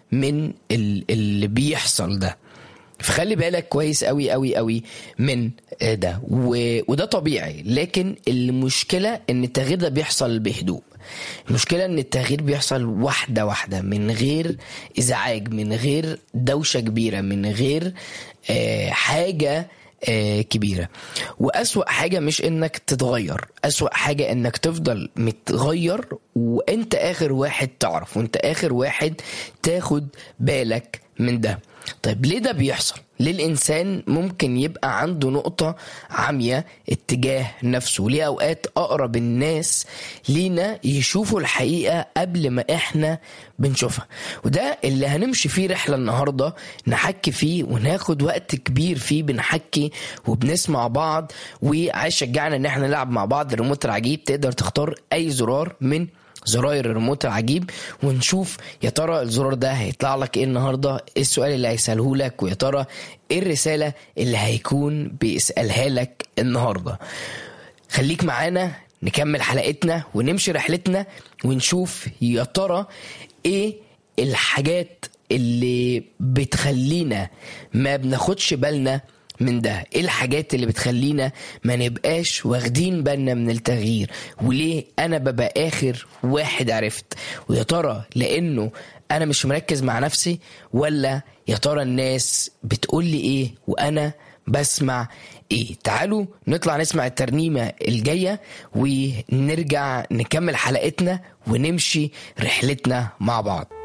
من ال- اللي بيحصل ده فخلي بالك كويس قوي قوي قوي من ده و... وده طبيعي لكن المشكلة ان التغيير ده بيحصل بهدوء المشكلة ان التغيير بيحصل واحدة واحدة من غير ازعاج من غير دوشة كبيرة من غير آه حاجة آه كبيرة وأسوأ حاجة مش انك تتغير أسوأ حاجة انك تفضل متغير وانت اخر واحد تعرف وانت اخر واحد تاخد بالك من ده طيب ليه ده بيحصل ليه الانسان ممكن يبقى عنده نقطة عامية اتجاه نفسه ليه اوقات اقرب الناس لينا يشوفوا الحقيقة قبل ما احنا بنشوفها وده اللي هنمشي فيه رحلة النهاردة نحكي فيه وناخد وقت كبير فيه بنحكي وبنسمع بعض وعايز شجعنا ان احنا نلعب مع بعض الريموت العجيب تقدر تختار اي زرار من زراير الريموت العجيب ونشوف يا ترى الزرار ده هيطلع لك ايه النهارده ايه السؤال اللي هيساله لك ويا ترى ايه الرساله اللي هيكون بيسالها لك النهارده خليك معانا نكمل حلقتنا ونمشي رحلتنا ونشوف يا ترى ايه الحاجات اللي بتخلينا ما بناخدش بالنا من ده ايه الحاجات اللي بتخلينا ما نبقاش واخدين بالنا من التغيير وليه انا ببقى اخر واحد عرفت ويا ترى لانه انا مش مركز مع نفسي ولا يا ترى الناس بتقول لي ايه وانا بسمع ايه تعالوا نطلع نسمع الترنيمة الجاية ونرجع نكمل حلقتنا ونمشي رحلتنا مع بعض